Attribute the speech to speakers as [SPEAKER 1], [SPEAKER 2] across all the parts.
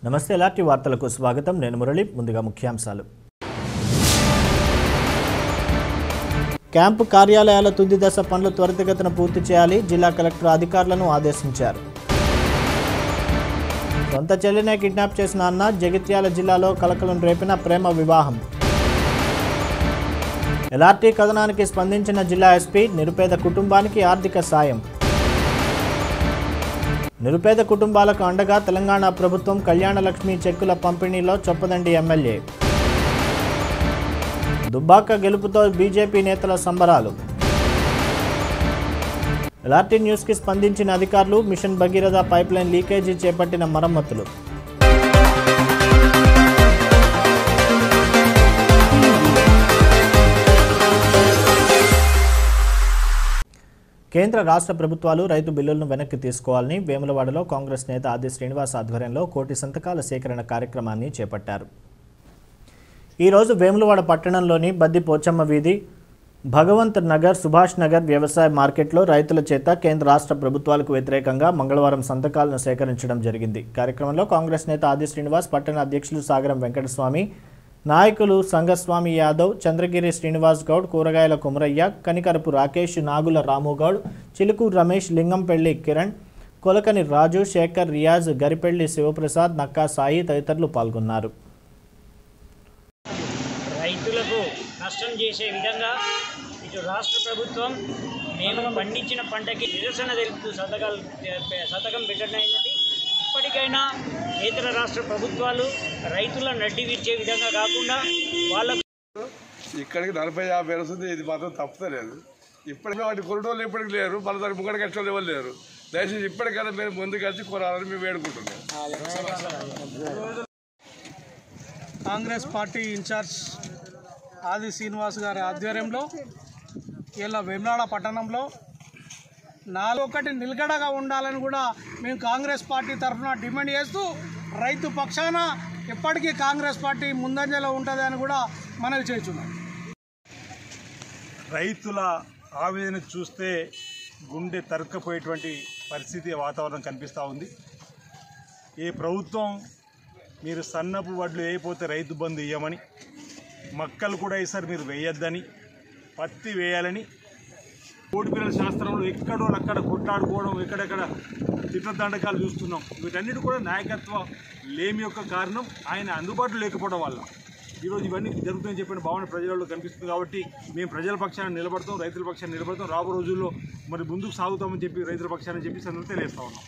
[SPEAKER 1] నమస్తే ఎలాంటి వార్తలకు స్వాగతం నేను మురళి ముందుగా ముఖ్యాంశాలు క్యాంపు కార్యాలయాల తుది దశ పనులు త్వరితగతిన పూర్తి చేయాలి జిల్లా కలెక్టర్ అధికారులను ఆదేశించారు సొంత చెల్లినే కిడ్నాప్ చేసిన అన్న జగిత్యాల జిల్లాలో కలకలం రేపిన ప్రేమ వివాహం ఎల్ఆర్టీ కథనానికి స్పందించిన జిల్లా ఎస్పీ నిరుపేద కుటుంబానికి ఆర్థిక సాయం నిరుపేద కుటుంబాలకు అండగా తెలంగాణ ప్రభుత్వం కళ్యాణ లక్ష్మి చెక్కుల పంపిణీలో చొప్పదండి ఎమ్మెల్యే దుబ్బాక గెలుపుతో బీజేపీ నేతల సంబరాలు ఎల్ఆర్టీ న్యూస్కి స్పందించిన అధికారులు మిషన్ భగీరథ పైప్లైన్ లీకేజీ చేపట్టిన మరమ్మతులు కేంద్ర రాష్ట్ర ప్రభుత్వాలు రైతు బిల్లులను వెనక్కి తీసుకోవాలని వేములవాడలో కాంగ్రెస్ నేత ఆది శ్రీనివాస్ ఆధ్వర్యంలో కోటి సంతకాల సేకరణ కార్యక్రమాన్ని చేపట్టారు ఈరోజు వేములవాడ పట్టణంలోని బద్ది పోచమ్మ వీధి భగవంత్ నగర్ సుభాష్ నగర్ వ్యవసాయ మార్కెట్లో రైతుల చేత కేంద్ర రాష్ట్ర ప్రభుత్వాలకు వ్యతిరేకంగా మంగళవారం సంతకాలను సేకరించడం జరిగింది కార్యక్రమంలో కాంగ్రెస్ నేత ఆది శ్రీనివాస్ పట్టణ అధ్యక్షులు సాగరం వెంకటస్వామి నాయకులు సంగస్వామి యాదవ్ చంద్రగిరి శ్రీనివాస్ గౌడ్ కూరగాయల కుమరయ్య కనికరపు రాకేష్ నాగుల రాముగౌడ్ చిలుకు రమేష్ లింగంపెల్లి కిరణ్ కొలకని రాజు శేఖర్ రియాజ్ గరిపెల్లి శివప్రసాద్ నక్కా సాయి తదితరులు పాల్గొన్నారు
[SPEAKER 2] రైతులకు నష్టం చేసే విధంగా ఇటు రాష్ట్ర ప్రభుత్వం మేము పండించిన పంటకి నిరసన తెలుపుతూ సంతకాలు సంతకం పెట్టడం అయినది ఇప్పటికైనా కేంద్ర రాష్ట్ర ప్రభుత్వాలు రైతుల నడ్డి విచ్చే విధంగా కాకుండా వాళ్ళ
[SPEAKER 3] ఇక్కడికి నలభై యాభై వస్తుంది ఇది మాత్రం తప్పుతలేదు ఇప్పటికీ వాటి కొరటోళ్ళు ఇప్పటికి లేరు మన దానికి ముంగడ కష్టం ఎవరు లేరు దయచేసి ఇప్పటికైనా మేము ముందుకు వచ్చి కొనాలని మేము వేడుకుంటున్నాం
[SPEAKER 4] కాంగ్రెస్ పార్టీ ఇన్ఛార్జ్ ఆది శ్రీనివాస్ గారి ఆధ్వర్యంలో ఇలా వెమ్లాడ పట్టణంలో నాలుగొకటి నిలకడగా ఉండాలని కూడా మేము కాంగ్రెస్ పార్టీ తరఫున డిమాండ్ చేస్తూ రైతు పక్షాన ఎప్పటికీ కాంగ్రెస్ పార్టీ ముందంజలో ఉంటుంది అని కూడా మనవి చేస్తున్నాం
[SPEAKER 5] రైతుల ఆవేదన చూస్తే గుండె తరుక్కపోయేటువంటి పరిస్థితి వాతావరణం కనిపిస్తూ ఉంది ఈ ప్రభుత్వం మీరు సన్నపు వడ్లు వేయకపోతే రైతు బంధు ఇవ్వమని మక్కలు కూడా ఈసారి మీరు వేయొద్దని పత్తి వేయాలని కోడిపిల్లల శాస్త్రంలో ఎక్కడో అక్కడ కొట్టాడుకోవడం ఎక్కడెక్కడ చిత్రదండకాలు చూస్తున్నాం వీటన్నిటి కూడా నాయకత్వ లేమి యొక్క కారణం ఆయన అందుబాటులో లేకపోవడం వల్ల ఈరోజు ఇవన్నీ జరుగుతాయని చెప్పిన భావన ప్రజలలో కనిపిస్తుంది కాబట్టి మేము ప్రజల పక్షాన నిలబడతాం రైతుల పక్షాన నిలబడతాం రాబో రోజుల్లో మరి ముందుకు సాగుతామని చెప్పి రైతుల పక్షాన చెప్పి సందర్భం తెలియజేస్తా ఉన్నాం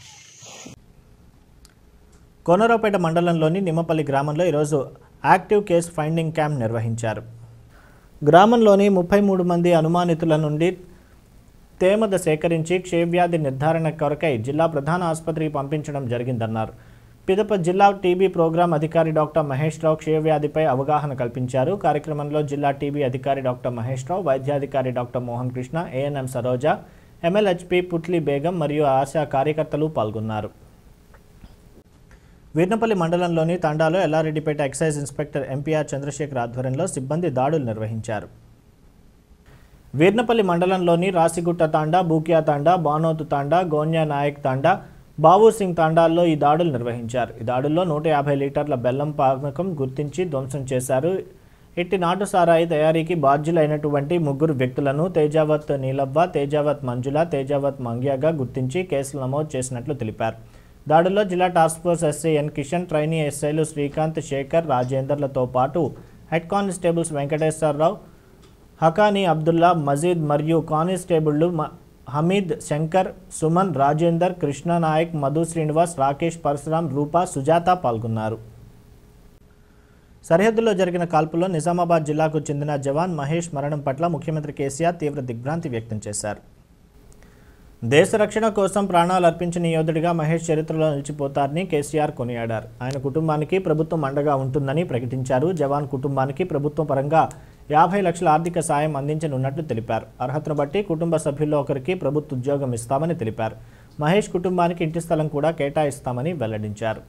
[SPEAKER 1] కోనరావుపేట మండలంలోని నిమ్మపల్లి గ్రామంలో ఈరోజు యాక్టివ్ కేస్ ఫైండింగ్ క్యాంప్ నిర్వహించారు గ్రామంలోని ముప్పై మూడు మంది అనుమానితుల నుండి తేమద సేకరించి క్షయవ్యాధి నిర్ధారణ కొరకై జిల్లా ప్రధాన ఆసుపత్రికి పంపించడం జరిగిందన్నారు పిదప జిల్లా టీబీ ప్రోగ్రాం అధికారి డాక్టర్ మహేష్ రావు క్షయవ్యాధిపై అవగాహన కల్పించారు కార్యక్రమంలో జిల్లా టీబీ అధికారి డాక్టర్ మహేష్ రావు వైద్యాధికారి doctor Mohan Krishna ANM Saroja MLHP Putli Begum మరియు ఆశా కార్యకర్తలు పాల్గొన్నారు వీర్నపల్లి మండలంలోని తండాలో Yellareddypet excise inspector MPR Chandrashekar ఆధ్వర్యంలో సిబ్బంది దాడులు నిర్వహించారు వీర్నపల్లి మండలంలోని రాసిగుట్ట తాండా బూకియా తాండా బానోతు తాండా గోన్యా నాయక్ తాండా బాబు సింగ్ తాండాల్లో ఈ దాడులు నిర్వహించారు ఈ దాడుల్లో నూట యాభై లీటర్ల బెల్లం పానకం గుర్తించి ధ్వంసం చేశారు ఇట్టి నాటు సారాయి తయారీకి బాధ్యులైనటువంటి ముగ్గురు వ్యక్తులను తేజావత్ నీలవ్వ తేజావత్ మంజుల తేజావత్ మంగ్యాగా గుర్తించి కేసులు నమోదు చేసినట్లు తెలిపారు దాడుల్లో జిల్లా task force SI N Kishan trainee ఎస్ఐలు శ్రీకాంత్ శేఖర్ రాజేందర్లతో పాటు హెడ్ కానిస్టేబుల్స్ వెంకటేశ్వరరావు హకానీ అబ్దుల్లా మజీద్ మరియు కానిస్టేబుళ్లు మ- హమీద్ శంకర్ సుమన్ రాజేందర్ కృష్ణనాయక్ మధు శ్రీనివాస్ రాకేష్ పరశురాం రూపా సుజాత పాల్గొన్నారు సరిహద్దులో జరిగిన కాల్పుల్లో నిజామాబాద్ జిల్లాకు చెందిన జవాన్ మహేష్ మరణం పట్ల ముఖ్యమంత్రి కేసీఆర్ తీవ్ర దిగ్భ్రాంతి వ్యక్తం చేశారు దేశ రక్షణ కోసం ప్రాణాలు అర్పించిన యోధుడిగా మహేష్ చరిత్రలో నిలిచిపోతారని కేసీఆర్ కొనియాడారు ఆయన కుటుంబానికి ప్రభుత్వం అండగా ఉంటుందని ప్రకటించారు జవాన్ కుటుంబానికి ప్రభుత్వం పరంగా యాభై లక్షల ఆర్థిక సాయం అందించనున్నట్లు తెలిపారు అర్హతను బట్టి కుటుంబ సభ్యుల్లో ఒకరికి ప్రభుత్వ ఉద్యోగం ఇస్తామని తెలిపారు మహేష్ కుటుంబానికి ఇంటి స్థలం కూడా కేటాయిస్తామని వెల్లడించారు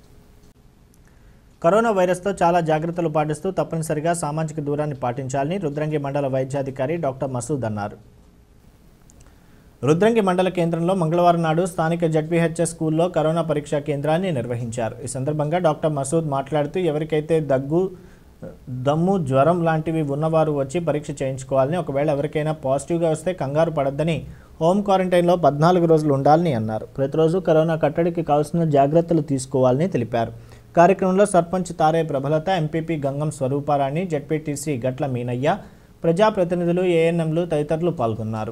[SPEAKER 1] కరోనా వైరస్తో చాలా జాగ్రత్తలు పాటిస్తూ తప్పనిసరిగా సామాజిక దూరాన్ని పాటించాలని రుద్రంగి మండల వైద్యాధికారి డాక్టర్ మసూద్ అన్నారు రుద్రంగి మండల కేంద్రంలో మంగళవారం నాడు స్థానిక జడ్పీహెచ్ఎస్ స్కూల్లో కరోనా పరీక్షా కేంద్రాన్ని నిర్వహించారు ఈ సందర్భంగా డాక్టర్ మసూద్ మాట్లాడుతూ ఎవరికైతే దగ్గు దమ్ము జ్వరం లాంటివి ఉన్నవారు వచ్చి పరీక్ష చేయించుకోవాలని ఒకవేళ ఎవరికైనా పాజిటివ్గా వస్తే కంగారు పడద్దని హోమ్ క్వారంటైన్లో పద్నాలుగు రోజులు ఉండాలని అన్నారు ప్రతిరోజు కరోనా కట్టడికి కావాల్సిన జాగ్రత్తలు తీసుకోవాలని తెలిపారు కార్యక్రమంలో సర్పంచ్ తారే ప్రభలత ఎంపీపీ గంగం స్వరూపారాణి జడ్పీటీసీ గట్ల మీనయ్య ప్రజాప్రతినిధులు ఏఎన్ఎంలు తదితరులు పాల్గొన్నారు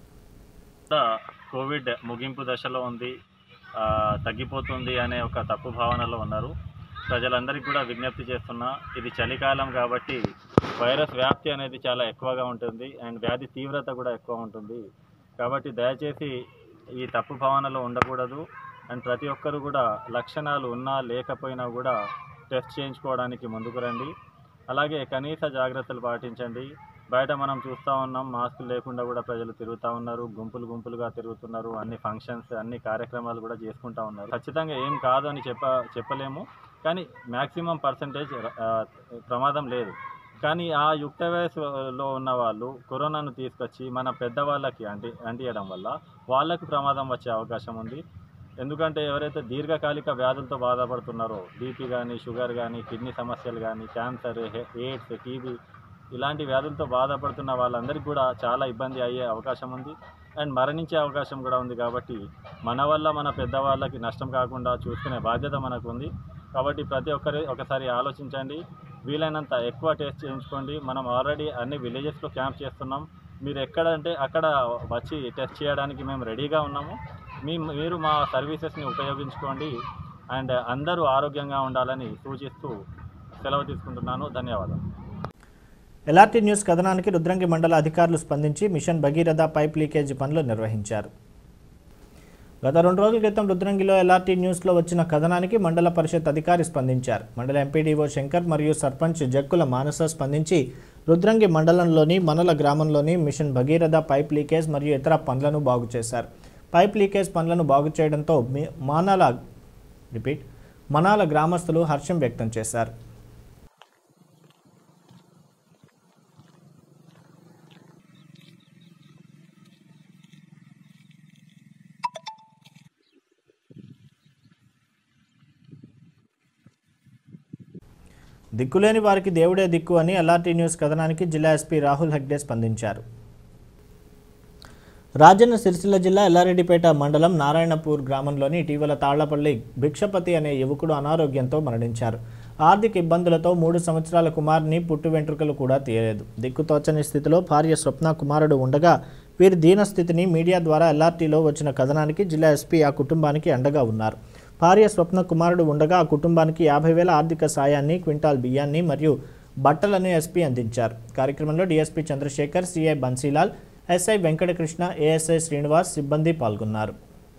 [SPEAKER 6] కూడా కోవిడ్ ముగింపు దశలో ఉంది ఆ, తగ్గిపోతుంది అనే ఒక తప్పు భావనలో ఉన్నారు ప్రజలందరికీ కూడా విజ్ఞప్తి చేస్తున్నా ఇది చలికాలం కాబట్టి వైరస్ వ్యాప్తి అనేది చాలా ఎక్కువగా ఉంటుంది అండ్ వ్యాధి తీవ్రత కూడా ఎక్కువ ఉంటుంది కాబట్టి దయచేసి ఈ తప్పు భావనలో ఉండకూడదు అండ్ ప్రతి ఒక్కరు కూడా లక్షణాలు ఉన్నా లేకపోయినా కూడా టెస్ట్ చేయించుకోవడానికి ముందుకు రండి అలాగే కనీస జాగ్రత్తలు పాటించండి బయట మనం చూస్తూ ఉన్నాం మాస్కులు లేకుండా కూడా ప్రజలు తిరుగుతూ ఉన్నారు గుంపులు గుంపులుగా తిరుగుతున్నారు అన్ని ఫంక్షన్స్ అన్ని కార్యక్రమాలు కూడా చేసుకుంటూ ఉన్నారు ఖచ్చితంగా ఏం కాదు అని చెప్ప చెప్పలేము కానీ మ్యాక్సిమం పర్సంటేజ్ ప్రమాదం లేదు కానీ ఆ యుక్త వయసులో ఉన్న వాళ్ళు కరోనాను తీసుకొచ్చి మన పెద్దవాళ్ళకి అంటి అంటియడం వల్ల వాళ్ళకి ప్రమాదం వచ్చే అవకాశం ఉంది ఎందుకంటే ఎవరైతే దీర్ఘకాలిక వ్యాధులతో బాధపడుతున్నారో బీపీ కానీ షుగర్ కానీ కిడ్నీ సమస్యలు కానీ క్యాన్సర్ హె- ఎయిడ్స్ టీబీ ఇలాంటి వ్యాధులతో బాధపడుతున్న వాళ్ళందరికీ కూడా చాలా ఇబ్బంది అయ్యే అవకాశం ఉంది అండ్ మరణించే అవకాశం కూడా ఉంది కాబట్టి మన వల్ల మన పెద్దవాళ్ళకి నష్టం కాకుండా చూసుకునే బాధ్యత మనకు ఉంది కాబట్టి ప్రతి ఒక్కరి ఒకసారి ఆలోచించండి వీలైనంత ఎక్కువ టెస్ట్ చేయించుకోండి మనం ఆల్రెడీ అన్ని విలేజెస్లో క్యాంప్ చేస్తున్నాం మీరు ఎక్కడ అంటే అక్కడ వచ్చి టెస్ట్ చేయడానికి మేము రెడీగా ఉన్నాము మీ మీరు మా సర్వీసెస్ని ఉపయోగించుకోండి అండ్ అందరూ ఆరోగ్యంగా ఉండాలని సూచిస్తూ సెలవు తీసుకుంటున్నాను ధన్యవాదాలు
[SPEAKER 1] ఎల్ఆర్టీ న్యూస్ కథనానికి రుద్రంగి మండల అధికారులు స్పందించి మిషన్ భగీరథ పైప్ లీకేజీ పనులు నిర్వహించారు గత రెండు రోజుల క్రితం రుద్రంగిలో ఎల్ఆర్టీ న్యూస్లో వచ్చిన కథనానికి మండల పరిషత్ అధికారి స్పందించారు మండల ఎంపీడీఓ శంకర్ మరియు సర్పంచ్ జక్కుల మానస స్పందించి రుద్రంగి మండలంలోని మనల గ్రామంలోని మిషన్ భగీరథ పైప్ లీకేజ్ మరియు ఇతర పనులను బాగు చేశారు పైప్ లీకేజ్ పనులను బాగు చేయడంతో మీ- మానాల రిపీట్ మనాల గ్రామస్తులు హర్షం వ్యక్తం చేశారు దిక్కులేని వారికి దేవుడే దిక్కు అని ఎల్ఆర్టీ న్యూస్ కథనానికి జిల్లా ఎస్పీ రాహుల్ హెగ్డే స్పందించారు రాజన్న సిరిసిల్ల జిల్లా ఎల్లారెడ్డిపేట మండలం నారాయణపూర్ గ్రామంలోని ఇటీవల తాళ్లపల్లి భిక్షపతి అనే యువకుడు అనారోగ్యంతో మరణించారు ఆర్థిక ఇబ్బందులతో మూడు సంవత్సరాల కుమారుని పుట్టు వెంట్రుకలు కూడా తీయలేదు దిక్కుతోచని స్థితిలో భార్య స్వప్న కుమారుడు ఉండగా వీరి దీనస్థితిని మీడియా ద్వారా ఎల్ఆర్టీలో వచ్చిన కథనానికి జిల్లా ఎస్పీ ఆ కుటుంబానికి అండగా ఉన్నారు భార్య స్వప్న కుమారుడు ఉండగా ఆ కుటుంబానికి యాభై వేల ఆర్థిక సాయాన్ని క్వింటాల్ బియ్యాన్ని మరియు బట్టలను ఎస్పీ అందించారు కార్యక్రమంలో DSP Chandrashekar CI Bansilal SI Venkatakrishna ASI Srinivas సిబ్బంది పాల్గొన్నారు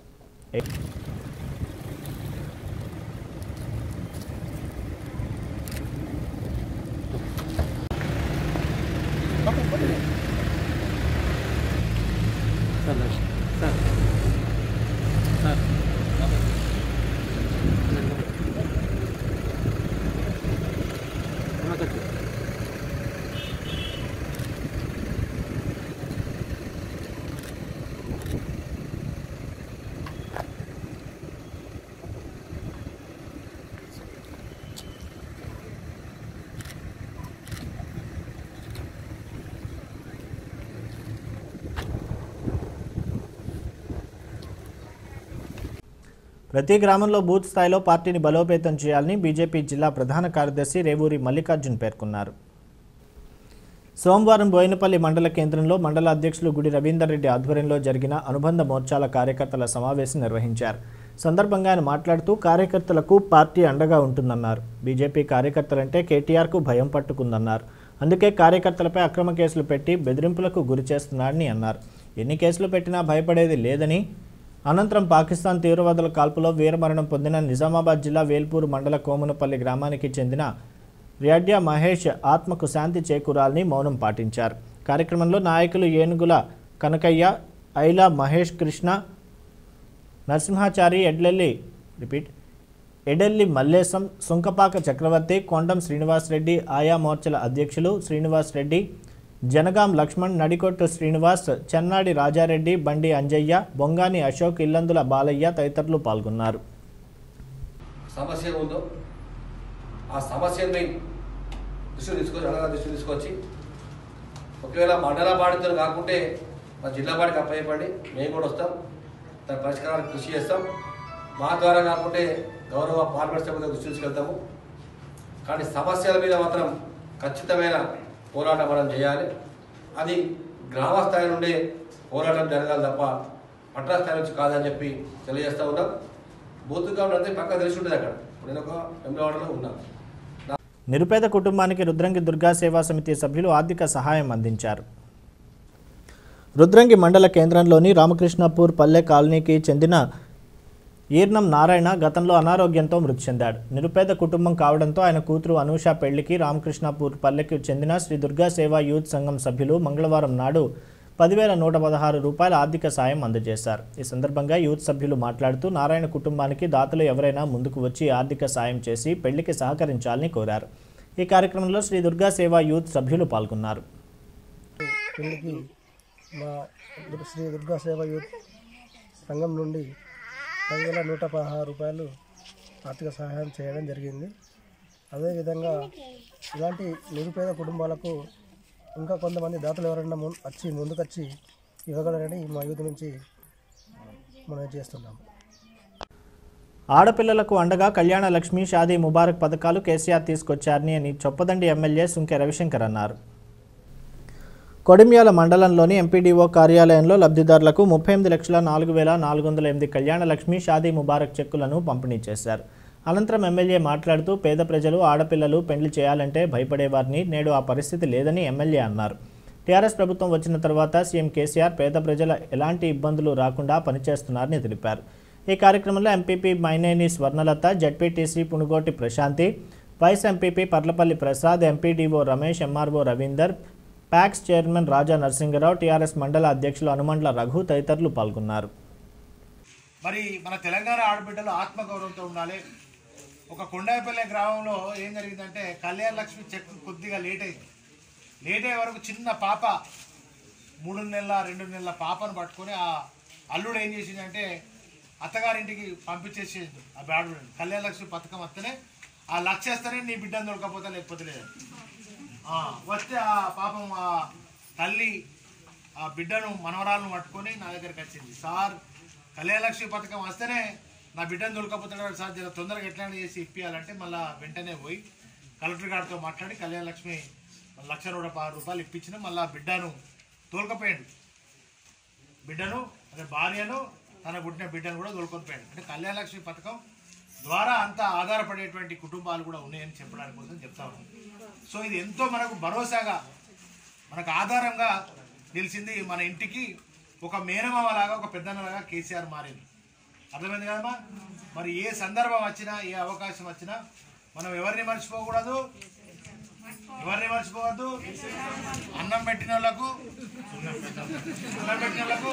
[SPEAKER 1] ప్రతి గ్రామంలో బూత్ స్థాయిలో పార్టీని బలోపేతం చేయాలని బీజేపీ జిల్లా ప్రధాన కార్యదర్శి రేవూరి మల్లికార్జున్ పేర్కొన్నారు సోమవారం బోయినపల్లి మండల కేంద్రంలో మండల అధ్యక్షులు గుడి రవీందర్ రెడ్డి ఆధ్వర్యంలో జరిగిన అనుబంధ మోర్చాల కార్యకర్తల సమావేశం నిర్వహించారు సందర్భంగా ఆయన మాట్లాడుతూ కార్యకర్తలకు పార్టీ అండగా ఉంటుందన్నారు బీజేపీ కార్యకర్తలంటే కేటీఆర్కు భయం పట్టుకుందన్నారు అందుకే కార్యకర్తలపై అక్రమ కేసులు పెట్టి బెదిరింపులకు గురి చేస్తున్నారని అన్నారు ఎన్ని కేసులు పెట్టినా భయపడేది లేదని అనంతరం పాకిస్తాన్ తీవ్రవాదుల కాల్పులో వీరమరణం పొందిన నిజామాబాద్ జిల్లా వేల్పూర్ మండల కోమునపల్లి గ్రామానికి చెందిన ర్యాడ్య మహేష్ ఆత్మకు శాంతి చేకూరాలని మౌనం పాటించారు కార్యక్రమంలో నాయకులు ఏనుగుల కనకయ్య ఐలా మహేష్ కృష్ణ నరసింహాచారి ఎడ్లెల్లి రిపీట్ ఎడెల్లి మల్లేశం సుంకపాక చక్రవర్తి కొండం శ్రీనివాస్ రెడ్డి ఆయా మోర్చల అధ్యక్షులు శ్రీనివాస్ రెడ్డి జనగాం లక్ష్మణ్ నడికొట్టు శ్రీనివాస్ చెన్నాడి రాజారెడ్డి బండి అంజయ్య బొంగాని అశోక్ ఇల్లందుల బాలయ్య తదితరులు పాల్గొన్నారు
[SPEAKER 7] సమస్య ఉందో ఆ సమస్యని దృష్టి తీసుకొచ్చి అడగా దృష్టి తీసుకొచ్చి ఒకవేళ మండల బాధితులు కాకుంటే మా జిల్లా బాడికి అప్పయ్యపండి మేము కూడా వస్తాం దాని పరిష్కారానికి కృషి చేస్తాం మా ద్వారా కాకుంటే గౌరవ పార్లమెంట్ సభ్యులకు దృష్టి తీసుకెళ్తాము కానీ సమస్యల మీద మాత్రం ఖచ్చితమైన పోరాటం మనం చేయాలి అది గ్రామ స్థాయి నుండే పోరాటం జరగాలి తప్ప పట్టణ స్థాయి నుంచి కాదని చెప్పి తెలియజేస్తూ ఉన్నాం బూత్ గ్రౌండ్ అంటే పక్క తెలిసి ఉంటుంది అక్కడ ఇప్పుడు నేను ఒక వెంబడవాడలో ఉన్నాను
[SPEAKER 1] నిరుపేద కుటుంబానికి రుద్రంగి దుర్గా సేవా సమితి సభ్యులు ఆర్థిక సహాయం అందించారు రుద్రంగి మండల కేంద్రంలోని రామకృష్ణపూర్ పల్లె కాలనీకి చెందిన ఈర్నం నారాయణ గతంలో అనారోగ్యంతో మృతి చెందాడు నిరుపేద కుటుంబం కావడంతో ఆయన కూతురు అనూష పెళ్లికి రామకృష్ణపూర్ పల్లెకి చెందిన శ్రీ దుర్గా సేవా యూత్ సంఘం సభ్యులు మంగళవారం నాడు పదివేల నూట పదహారు రూపాయల ఆర్థిక సాయం అందజేశారు ఈ సందర్భంగా యూత్ సభ్యులు మాట్లాడుతూ నారాయణ కుటుంబానికి దాతలు ఎవరైనా ముందుకు వచ్చి ఆర్థిక సాయం చేసి పెళ్లికి సహకరించాలని కోరారు ఈ కార్యక్రమంలో శ్రీ దుర్గా సేవా యూత్ సభ్యులు పాల్గొన్నారు
[SPEAKER 8] పెళ్లికి మా శ్రీ దుర్గా సేవ యూత్ సంఘం నుండి పదివేల నూట పదహారు రూపాయలు ఆర్థిక సహాయం చేయడం జరిగింది అదేవిధంగా ఇలాంటి నిరుపేద కుటుంబాలకు ఇంకా కొంతమంది దాతలు ఎవరైనా ముం- వచ్చి ముందుకొచ్చి ఇవ్వగలరని మా యూత్ నుంచి మనం చేస్తున్నాము
[SPEAKER 1] ఆడపిల్లలకు అండగా కళ్యాణ లక్ష్మి షాదీ ముబారక్ పథకాలు కేసీఆర్ తీసుకొచ్చారని అని చొప్పదండి ఎమ్మెల్యే సుంకె రవిశంకర్ అన్నారు కొడిమ్యాల మండలంలోని ఎంపీడీఓ కార్యాలయంలో లబ్ధిదారులకు ముప్పై ఎనిమిది లక్షల నాలుగు వేల నాలుగు వందల ఎనిమిది కళ్యాణ లక్ష్మి షాదీ ముబారక్ చెక్కులను పంపిణీ చేశారు అనంతరం ఎమ్మెల్యే మాట్లాడుతూ పేద ప్రజలు ఆడపిల్లలు పెండ్లి చేయాలంటే భయపడేవారిని నేడు ఆ పరిస్థితి లేదని ఎమ్మెల్యే అన్నారు టీఆర్ఎస్ ప్రభుత్వం వచ్చిన తర్వాత సీఎం కేసీఆర్ పేద ప్రజల ఎలాంటి ఇబ్బందులు రాకుండా పనిచేస్తున్నారని తెలిపారు ఈ కార్యక్రమంలో MPP Maineni Swarnalatha ZPTC Punugoti Prashanthi vice MPP Parlapalli Prasad MPDO Ramesh MRO Ravinder PACS chairman Raja Narasingarao TRS మండల అధ్యక్షులు అనుమండ్ల రఘు తదితరులు పాల్గొన్నారు
[SPEAKER 9] మరి మన తెలంగాణ ఆడబిడ్డలు ఆత్మగౌరవంతో ఉండాలి ఒక కొండాయిపల్లె గ్రామంలో ఏం జరిగిందంటే కళ్యాణ లక్ష్మి చెక్ కొద్దిగా లేట్ అయింది లేట్ అయ్యే వరకు చిన్న పాప మూడు నెలల రెండు నెలల పాపను పట్టుకొని ఆ అల్లుడు ఏం చేసిందంటే అత్తగారింటికి పంపించేసేది ఆ బ్యాడు కళ్యాణ లక్ష్మి పథకం వస్తేనే ఆ లక్ష వేస్తేనే నీ బిడ్డను దొరకపోతే లేకపోతే లేదు ఆ, వస్తే ఆ పాపం ఆ తల్లి ఆ బిడ్డను మనవరాలను పట్టుకొని నా దగ్గరికి వచ్చింది సార్ కళ్యాణలక్ష్మి పథకం వస్తేనే నా బిడ్డను దొరకపోతున్నాడు సార్ జర తొందరగా ఎట్లా చేసి ఇప్పియాలంటే మళ్ళీ వెంటనే పోయి కలెక్టర్ గారితో మాట్లాడి కళ్యాణలక్ష్మి లక్ష నూట పది రూపాయలు ఇప్పించిన మళ్ళీ ఆ బిడ్డను తోలుకపోయాడు బిడ్డను అదే భార్యను తన పుట్టిన బిడ్డను కూడా తోలుకొని పోయాడు అంటే కళ్యాణలక్ష్మి పథకం ద్వారా అంత ఆధారపడేటువంటి కుటుంబాలు కూడా ఉన్నాయని చెప్పడానికి కోసం చెప్తా ఉన్నాను సో ఇది ఎంతో మనకు భరోసాగా మనకు ఆధారంగా నిలిచింది మన ఇంటికి ఒక మేనమామ లాగా ఒక పెద్దన్నలాగా కేసీఆర్ మారింది అర్థమైంది కదమ్మా మరి ఏ సందర్భం వచ్చినా ఏ అవకాశం వచ్చినా మనం ఎవరిని మర్చిపోకూడదు ఎవరిని మర్చిపోవద్దు అన్నం పెట్టిన వాళ్ళకు అన్నం పెట్టిన వాళ్ళకు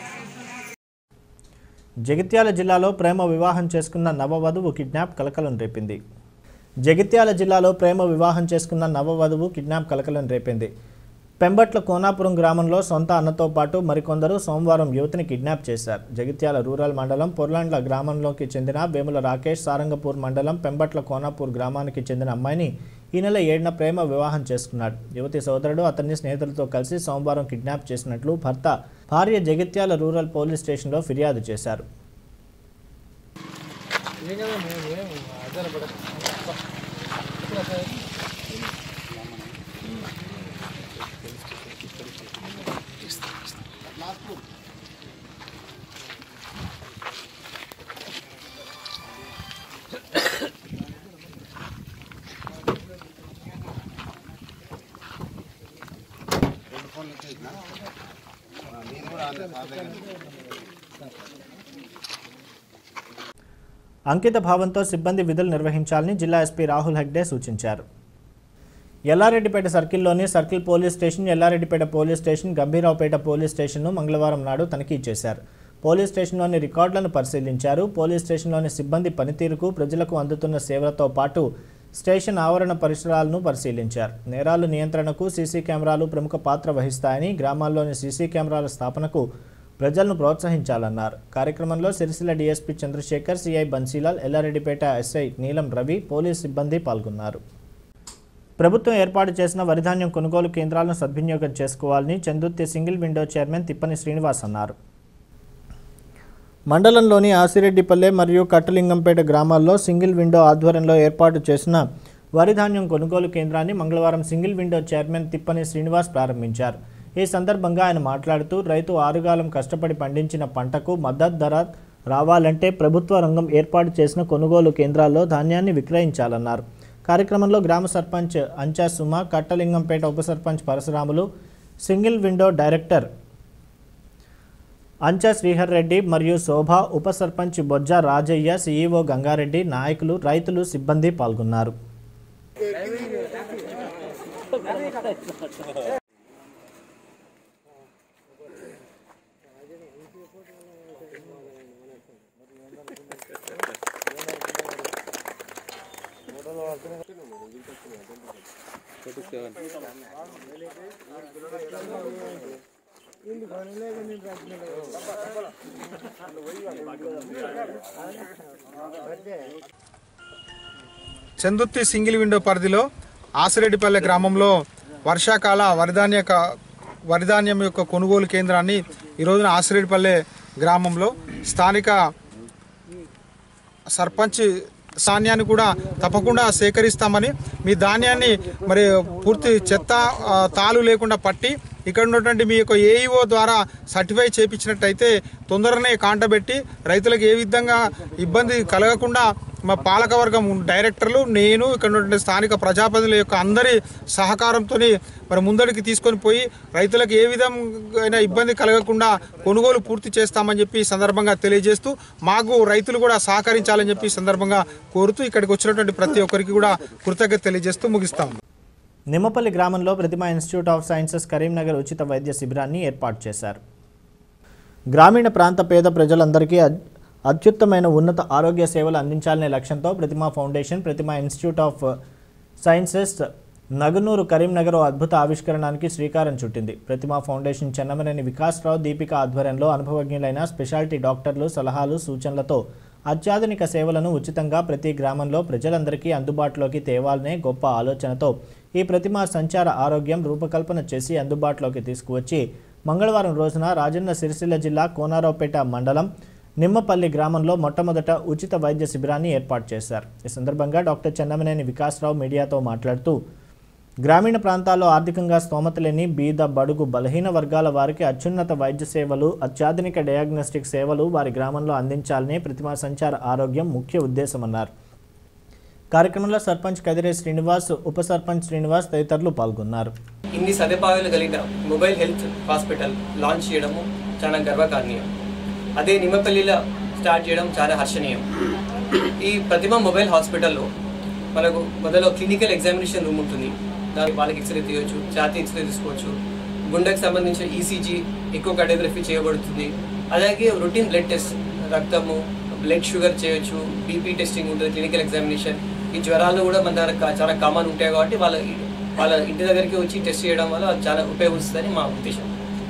[SPEAKER 1] జగిత్యాల జిల్లాలో ప్రేమ వివాహం చేసుకున్న నవవధువు కిడ్నాప్ కలకలం రేపింది జగిత్యాల జిల్లాలో ప్రేమ వివాహం చేసుకున్న నవవధువు కిడ్నాప్ కలకలం రేపింది పెంబట్ల కోనాపురం గ్రామంలో సొంత అన్నతో పాటు మరికొందరు సోమవారం యువతిని కిడ్నాప్ చేశారు జగిత్యాల రూరల్ మండలం పొర్లాండ్ల గ్రామంలోకి చెందిన వేముల రాకేష్ సారంగపూర్ మండలం పెంబట్ల కోనాపూర్ గ్రామానికి చెందిన అమ్మాయిని ఈ నెల ఏడున ప్రేమ వివాహం చేసుకున్నాడు యువతి సోదరుడు అతన్ని స్నేహితులతో కలిసి సోమవారం కిడ్నాప్ చేసినట్లు భర్త భార్య జగిత్యాల రూరల్ పోలీస్ స్టేషన్లో ఫిర్యాదు చేశారు అంకిత భావంతో సిబ్బంది విధులు నిర్వహించాలని జిల్లా ఎస్పీ రాహుల్ హెగ్డే సూచించారు ఎల్లారెడ్డిపేట సర్కిల్లోని circle police station Yellareddypet police station Gambhiraopet police స్టేషన్ను మంగళవారం నాడు తనిఖీ చేశారు పోలీస్ స్టేషన్లోని రికార్డులను పరిశీలించారు పోలీస్ స్టేషన్లోని సిబ్బంది పనితీరుకు ప్రజలకు అందుతున్న సేవలతో పాటు స్టేషన్ ఆవరణ పరిసరాలను పరిశీలించారు నేరాలు నియంత్రణకు సీసీ కెమెరాలు ప్రముఖ పాత్ర వహిస్తాయని గ్రామాల్లోని సీసీ కెమెరాల స్థాపనకు ప్రజలను ప్రోత్సహించాలన్నారు కార్యక్రమంలో Sircilla DSP Chandrashekar CI Bansilal Yellareddypet SI Neelam Ravi police సిబ్బంది పాల్గొన్నారు ప్రభుత్వం ఏర్పాటు చేసిన వరిధాన్యం కొనుగోలు కేంద్రాలను సద్వినియోగం చేసుకోవాలని Chandurthi single window chairman Tippani Srinivas అన్నారు మండలంలోని ఆసిరెడ్డిపల్లె మరియు కట్టలింగంపేట గ్రామాల్లో సింగిల్ విండో ఆధ్వర్యంలో ఏర్పాటు చేసిన వరిధాన్యం కొనుగోలు కేంద్రాన్ని మంగళవారం single window chairman Tippani Srinivas ప్రారంభించారు ఈ సందర్భంగా ఆయన మాట్లాడుతూ రైతు ఆరుగాలం కష్టపడి పండించిన పంటకు మద్దతు ధర రావాలంటే ప్రభుత్వ రంగం ఏర్పాటు చేసిన కొనుగోలు కేంద్రాల్లో ధాన్యాన్ని విక్రయించాలన్నారు కార్యక్రమంలో గ్రామ సర్పంచ్ అంచా సుమ కట్టలింగంపేట ఉప sarpanch Parashuramulu single window director Ancha Srihar Reddy మరియు శోభ ఉప సర్పంచ్ బొజ్జ రాజయ్య సీఈఓ గంగారెడ్డి నాయకులు రైతులు సిబ్బంది పాల్గొన్నారు
[SPEAKER 10] చందుర్తి సింగిల్ విండో పరిధిలో ఆసిరెడ్డిపల్లె గ్రామంలో వర్షాకాల వరిధాన్య క- వరిధాన్యం యొక్క కొనుగోలు కేంద్రాన్ని ఈ రోజున ఆసిరెడ్డిపల్లె గ్రామంలో స్థానిక సర్పంచ్ ధాన్యాన్ని కూడా తప్పకుండా సేకరిస్తామని మీ ధాన్యాన్ని మరి పూర్తి చెత్త ఆ, తాలు లేకుండా పట్టి ఇక్కడ ఉన్నటువంటి మీ యొక్క ఏఈఓ ద్వారా సర్టిఫై చేయించినట్టయితే తొందరనే కాంటబెట్టి రైతులకు ఏ విధంగా ఇబ్బంది కలగకుండా మా పాలకవర్గం డైరెక్టర్లు నేను ఇక్కడ ఉన్నటువంటి స్థానిక ప్రజాప్రతినిధుల యొక్క అందరి సహకారంతో మరి ముందడికి తీసుకొని పోయి రైతులకు ఏ విధంగా ఇబ్బంది కలగకుండా కొనుగోలు పూర్తి చేస్తామని చెప్పి ఈ సందర్భంగా తెలియజేస్తూ మాకు రైతులు కూడా సహకరించాలని చెప్పి ఈ సందర్భంగా కోరుతూ ఇక్కడికి వచ్చినటువంటి ప్రతి ఒక్కరికి కూడా కృతజ్ఞత తెలియజేస్తూ ముగిస్తాం
[SPEAKER 1] నిమ్మపల్లి గ్రామంలో Prathima institute of sciences Karimnagar ఉచిత వైద్య శిబిరాన్ని ఏర్పాటు చేశారు గ్రామీణ ప్రాంత పేద ప్రజలందరికీ అద్- అత్యుత్తమైన ఉన్నత ఆరోగ్య సేవలు అందించాలనే లక్ష్యంతో Prathima foundation Prathima institute of sciences Nagunur Karimnagar ఓ అద్భుత ఆవిష్కరణానికి శ్రీకారం చుట్టింది ప్రతిమా ఫౌండేషన్ చెన్నమనేని వికాసరావు దీపిక ఆధ్వర్యంలో అనుభవజ్ఞులైన స్పెషాలిటీ డాక్టర్లు సలహాలు సూచనలతో అత్యాధునిక సేవలను ఉచితంగా ప్రతి గ్రామంలో ప్రజలందరికీ అందుబాటులోకి తేవాలనే గొప్ప ఆలోచనతో ఈ ప్రతిమా సంచార ఆరోగ్యం రూపకల్పన చేసి అందుబాటులోకి తీసుకువచ్చి మంగళవారం రోజున రాజన్న సిరిసిల్ల జిల్లా కోనారావుపేట మండలం నిమ్మపల్లి గ్రామంలో మొట్టమొదట ఉచిత వైద్య శిబిరాన్ని ఏర్పాటు చేశారు ఈ సందర్భంగా డాక్టర్ చెన్నమనేని వికాసరావు మీడియాతో మాట్లాడుతూ గ్రామీణ ప్రాంతాల్లో ఆర్థికంగా స్తోమత లేని బీద బడుగు బలహీన వర్గాల వారికి అత్యున్నత వైద్య సేవలు అత్యాధునిక డయాగ్నోస్టిక్ సేవలు వారి గ్రామంలో అందించాలని ప్రతిమా సంచార ఆరోగ్యం ముఖ్య ఉద్దేశమన్నారు కార్యక్రమంలో సర్పంచ్ కదిరే శ్రీనివాస్ ఉప సర్పంచ్ శ్రీనివాస్ తదితరులు పాల్గొన్నారు
[SPEAKER 11] ఇన్ని సదుపాయాలు కలిగిన మొబైల్ హెల్త్ హాస్పిటల్ లాంచ్ చేయడము చాలా గర్వకారణీయం అదే నిమ్మపల్లిలో స్టార్ట్ చేయడం చాలా హర్షణీయం ఈ ప్రతిమ మొబైల్ హాస్పిటల్లో మనకు మొదలు క్లినికల్ ఎగ్జామినేషన్ రూమ్ ఉంటుంది దానికి వాళ్ళకి ఎక్స్రే తీయవచ్చు ఛాతీ ఎక్స్రే తీసుకోవచ్చు గుండెకి సంబంధించిన ఈసీజీ ఎక్కువ కార్డియోగ్రఫీ చేయబడుతుంది అలాగే రొటీన్ బ్లడ్ టెస్ట్ రక్తము బ్లడ్ షుగర్ చేయొచ్చు బీపీ టెస్టింగ్ ఉంటుంది క్లినికల్ ఎగ్జామినేషన్ ఈ జ్వరాలు కూడా మన దగ్గర చాలా కామన్ ఉంటాయి కాబట్టి వాళ్ళ వాళ్ళ ఇంటి దగ్గరికి వచ్చి టెస్ట్ చేయడం వల్ల అది చాలా ఉపయోగిస్తుందని మా ఉద్దేశం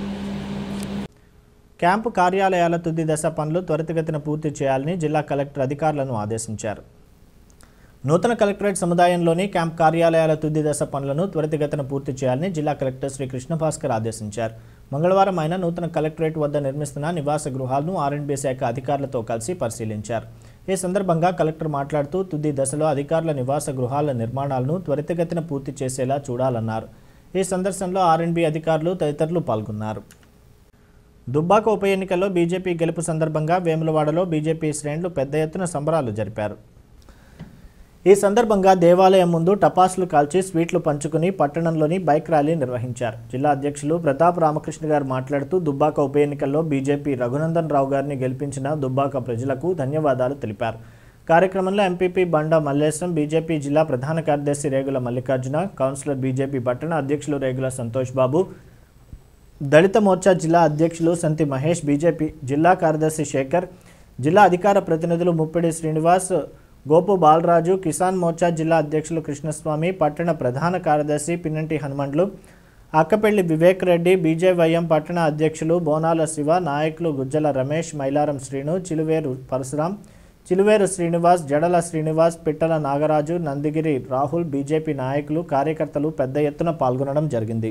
[SPEAKER 1] క్యాంపు కార్యాలయాల తుది దశ పనులు త్వరితగతిన పూర్తి చేయాలని జిల్లా కలెక్టర్ అధికారులను ఆదేశించారు నూతన కలెక్టరేట్ సముదాయంలోని క్యాంప్ కార్యాలయాల తుది దశ పనులను త్వరితగతిన పూర్తి చేయాలని జిల్లా కలెక్టర్ శ్రీ కృష్ణభాస్కర్ ఆదేశించారు మంగళవారం ఆయన నూతన కలెక్టరేట్ వద్ద నిర్మిస్తున్న నివాస గృహాలను ఆర్ఎండ్బీ శాఖ అధికారులతో కలిసి పరిశీలించారు ఈ సందర్భంగా కలెక్టర్ మాట్లాడుతూ తుది దశలో అధికారుల నివాస గృహాల నిర్మాణాలను త్వరితగతిన పూర్తి చేసేలా చూడాలన్నారు ఈ సందర్శనలో ఆర్ఎండ్బీ అధికారులు తదితరులు పాల్గొన్నారు దుబ్బాక ఉప ఎన్నికల్లో బీజేపీ గెలుపు సందర్భంగా వేములవాడలో బీజేపీ శ్రేణులు పెద్ద ఎత్తున సంబరాలు జరిపారు ఈ సందర్భంగా దేవాలయం ముందు టపాసులు కాల్చి స్వీట్లు పంచుకుని పట్టణంలోని బైక్ ర్యాలీ నిర్వహించారు జిల్లా అధ్యక్షులు ప్రతాప్ రామకృష్ణ గారు మాట్లాడుతూ దుబ్బాక ఉప ఎన్నికల్లో బీజేపీ రఘునందన్ రావు గారిని గెలిపించిన దుబ్బాక ప్రజలకు ధన్యవాదాలు తెలిపారు కార్యక్రమంలో ఎంపీపీ బండా మల్లేశం బీజేపీ జిల్లా ప్రధాన కార్యదర్శి రేగుల మల్లికార్జున కౌన్సిలర్ బీజేపీ పట్టణ అధ్యక్షులు రేగుల సంతోష్ బాబు దళిత మోర్చా జిల్లా అధ్యక్షులు సంతి మహేష్ బీజేపీ జిల్లా కార్యదర్శి శేఖర్ జిల్లా అధికార ప్రతినిధులు ముప్పిడి శ్రీనివాస్ గోపు బాలరాజు కిసాన్ మోర్చా జిల్లా అధ్యక్షులు కృష్ణస్వామి పట్టణ ప్రధాన కార్యదర్శి పిన్నంటి హనుమండ్లు అక్కపెల్లి వివేక్ రెడ్డి బీజేవైఎం పట్టణ అధ్యక్షులు బోనాల శివ నాయకులు గుజ్జల రమేష్ మైలారం శ్రీను చిలువేరు పరశురాం చిలువేరు శ్రీనివాస్ జడల శ్రీనివాస్ పిట్టల నాగరాజు నందిగిరి రాహుల్ బీజేపీ నాయకులు కార్యకర్తలు పెద్ద ఎత్తున పాల్గొనడం జరిగింది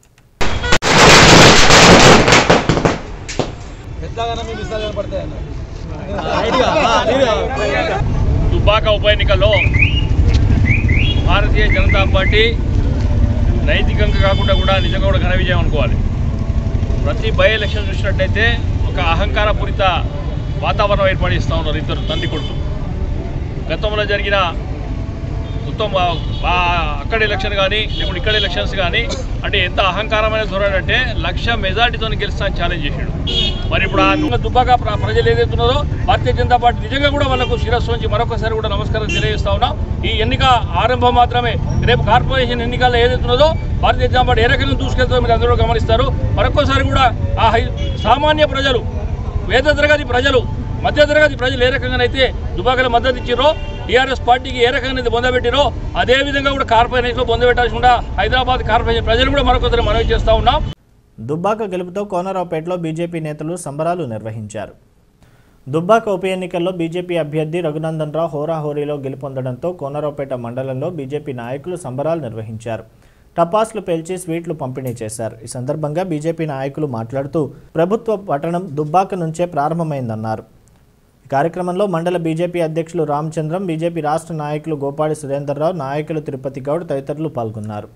[SPEAKER 12] దుబ్బాక ఉప ఎన్నికల్లో భారతీయ జనతా పార్టీ నైతికంగా కాకుండా కూడా నిజంగా కూడా ఘన విజయం అనుకోవాలి ప్రతి బై ఎలక్షన్ చూసినట్టయితే ఒక అహంకారపూరిత వాతావరణం ఏర్పడిస్తూ ఉన్నారు ఇద్దరు తండ్రి కొడుకు గతంలో జరిగిన మొత్తం ఆ- ఆ అక్కడ ఎలక్షన్ కానీ లేకుంటే ఇక్కడ ఎలక్షన్స్ కానీ అంటే ఎంత అహంకారమైన ధోరణి అంటే లక్ష మెజార్టీతో గెలుస్తాను ఛాలెంజ్ చేశాడు మరి ఇప్పుడు ఆ నువ్వు దుబ్బాక ప్ర- ప్రజలు ఏదైతే ఉన్నారో భారతీయ జనతా పార్టీ నిజంగా కూడా వాళ్ళకు శిరస్సు నుంచి మరొకసారి కూడా నమస్కారం తెలియజేస్తా ఉన్నాం ఈ ఎన్నిక ఆరంభం మాత్రమే రేపు కార్పొరేషన్ ఎన్నికల్లో ఏదైతే ఉన్నదో భారతీయ జనతా పార్టీ ఏ రకంగా దూసుకెళ్తుందో మీరు అందరూ గమనిస్తారు మరొకసారి కూడా ఆ హై సామాన్య ప్రజలు పేద తరగతి ప్రజలు మధ్య తరగతి ప్రజలు ఏ రకంగానైతే దుబాకలో మద్దతు ఇచ్చారో టీఆర్ఎస్ పార్టీకి ఏ రకంగా అయితే పొందబెట్టిరో అదే విధంగా కూడా కార్పొరేషన్లో పొందబెట్టాల్సి కూడా హైదరాబాద్ కార్పొరేషన్ ప్రజలు కూడా మరొకసారి మనవి చేస్తా ఉన్నాం
[SPEAKER 1] దుబ్బాక గెలుపుతో కోనరావుపేటలో బీజేపీ నేతలు సంబరాలు నిర్వహించారు దుబ్బాక ఉప ఎన్నికల్లో బీజేపీ అభ్యర్థి రఘునందన్ రావు హోరాహోరీలో గెలుపొందడంతో కోనరావుపేట మండలంలో బీజేపీ నాయకులు సంబరాలు నిర్వహించారు టపాస్లు పేల్చి స్వీట్లు పంపిణీ చేశారు ఈ సందర్భంగా బీజేపీ నాయకులు మాట్లాడుతూ ప్రభుత్వ పట్టణం దుబ్బాక నుంచే ప్రారంభమైందన్నారు ఈ కార్యక్రమంలో మండల బీజేపీ అధ్యక్షులు రామచంద్రం బీజేపీ రాష్ట్ర నాయకులు గోపాడి సురేందర్రావు నాయకులు తిరుపతి గౌడ్ తదితరులు పాల్గొన్నారు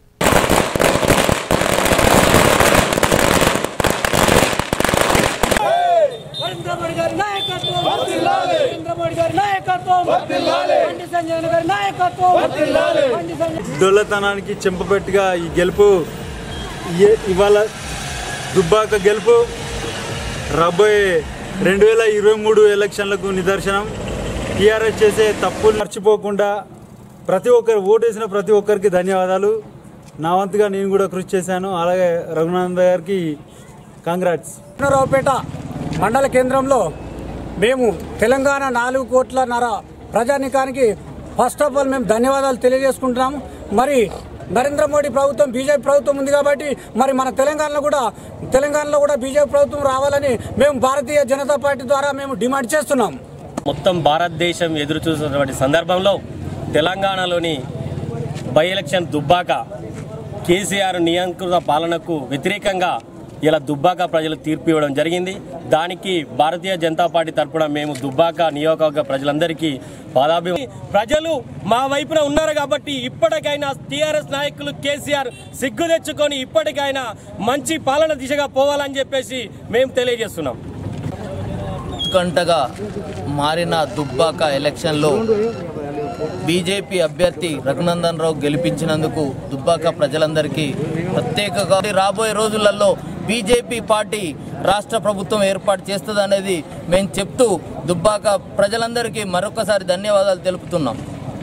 [SPEAKER 13] నరేంద్ర మోడీ గారి నాయకత్వం నరేంద్ర మోడీ గారి నాయకత్వం బండి సంజయ్ గారి నాయకత్వం బండి సంజయ్
[SPEAKER 14] డొల్లతనానికి చెంపపెట్టుగా ఈ గెలుపు ఇ- ఇవాళ దుబ్బాక గెలుపు రాబోయే రెండు వేల ఇరవై మూడు ఎలక్షన్లకు నిదర్శనం టీఆర్ఎస్ చేసే తప్పులు మర్చిపోకుండా ప్రతి ఒక్కరు ఓటేసిన ప్రతి ఒక్కరికి ధన్యవాదాలు నా వంతుగా నేను కూడా కృషి చేశాను అలాగే రఘునంద గారికి కాంగ్రాట్స్
[SPEAKER 15] రావుపేట మండల కేంద్రంలో మేము తెలంగాణ నాలుగు కోట్ల నర ప్రజానికానికి ఫస్ట్ ఆఫ్ ఆల్ మేము ధన్యవాదాలు తెలియజేసుకుంటున్నాము మరి నరేంద్ర మోడీ ప్రభుత్వం బీజేపీ ప్రభుత్వం ఉంది కాబట్టి మరి మన తెలంగాణలో కూడా తెలంగాణలో కూడా బీజేపీ ప్రభుత్వం రావాలని మేము భారతీయ జనతా పార్టీ ద్వారా మేము డిమాండ్ చేస్తున్నాం
[SPEAKER 16] మొత్తం భారతదేశం ఎదురు చూస్తున్నటువంటి సందర్భంలో తెలంగాణలోని బై ఎలక్షన్ దుబ్బాక కేసీఆర్ నియంత్రణ పాలనకు వ్యతిరేకంగా ఇలా దుబ్బాక ప్రజలు తీర్పు ఇవ్వడం జరిగింది దానికి భారతీయ జనతా పార్టీ తరపున మేము దుబ్బాక నియోజకవర్గ ప్రజలందరికీ పాదాభి ప్రజలు మా వైపున ఉన్నారు కాబట్టి ఇప్పటికైనా టీఆర్ఎస్ నాయకులు కేసీఆర్ సిగ్గు తెచ్చుకొని ఇప్పటికైనా మంచి పాలన దిశగా పోవాలని చెప్పేసి మేము తెలియజేస్తున్నాం
[SPEAKER 17] ఉత్కంఠగా మారిన దుబ్బాక ఎలక్షన్లో బీజేపీ అభ్యర్థి రఘునందన్ రావు గెలిపించినందుకు దుబ్బాక ప్రజలందరికీ ప్రత్యేకంగా రాబోయే రోజులలో బీజేపీ పార్టీ రాష్ట్ర ప్రభుత్వం ఏర్పాటు చేస్తుంది అనేది మేము చెప్తూ దుబ్బాక ప్రజలందరికీ మరొకసారి ధన్యవాదాలు తెలుపుతున్నాం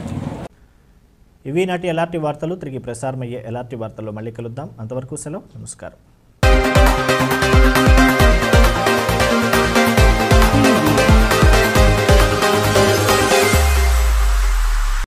[SPEAKER 1] ఇవి నాటి ఎలాంటి వార్తలు తిరిగి ప్రసారమయ్యే ఎలాంటి వార్తల్లో మళ్ళీ కలుద్దాం అంతవరకు సెలవు నమస్కారం